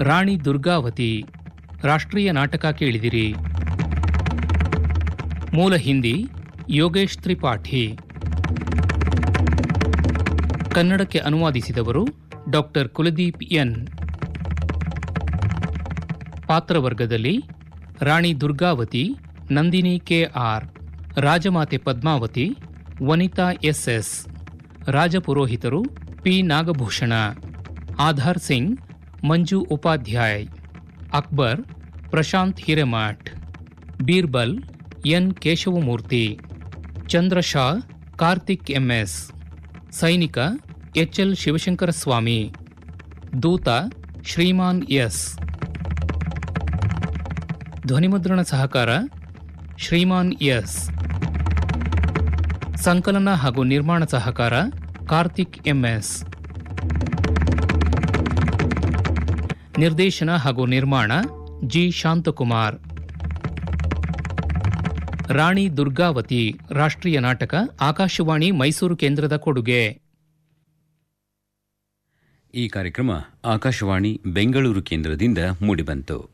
ರಾಣಿ ದುರ್ಗಾವತಿ ರಾಷ್ಟ್ರೀಯ ನಾಟಕ ಕೇಳಿದಿರಿ ಮೂಲ ಹಿಂದಿ ಯೋಗೇಶ್ ತ್ರಿಪಾಠಿ ಕನ್ನಡಕ್ಕೆ ಅನುವಾದಿಸಿದವರು ಡಾಕ್ಟರ್ ಕುಲದೀಪ್ ಎನ್ ಪಾತ್ರವರ್ಗದಲ್ಲಿ ರಾಣಿ ದುರ್ಗಾವತಿ ನಂದಿನಿ ಕೆಆರ್ ರಾಜಮಾತೆ ಪದ್ಮಾವತಿ ವನಿತಾ ಎಸ್ಎಸ್ ರಾಜಪುರೋಹಿತರು P Nagabhushana Adhar Singh Manju Upadhyay Akbar Prashant Hiremath Birbal N Keshavamurthy Chandrasha Karthik M S ಸೈನಿಕ ಎಚ್ಎಲ್ ಶಿವಶಂಕರ ಸ್ವಾಮಿ ದೂತ ಶ್ರೀಮಾನ್ ಎಸ್ ಧ್ವನಿಮುದ್ರಣ ಸಹಕಾರ ಶ್ರೀಮಾನ್ ಎಸ್ ಸಂಕಲನ ಹಾಗೂ ನಿರ್ಮಾಣ ಸಹಕಾರ ಕಾರ್ತಿಕ್ ಎಂಎಸ್ ನಿರ್ದೇಶನ ಹಾಗೂ ನಿರ್ಮಾಣ ಜಿ ಶಾಂತಕುಮಾರ್ ರಾಣಿ ದುರ್ಗಾವತಿ ರಾಷ್ಟ್ರೀಯ ನಾಟಕ ಆಕಾಶವಾಣಿ ಮೈಸೂರು ಕೇಂದ್ರದ ಕೊಡುಗೆ ಈ ಕಾರ್ಯಕ್ರಮ ಆಕಾಶವಾಣಿ ಬೆಂಗಳೂರು ಕೇಂದ್ರದಿಂದ ಮೂಡಿಬಂತು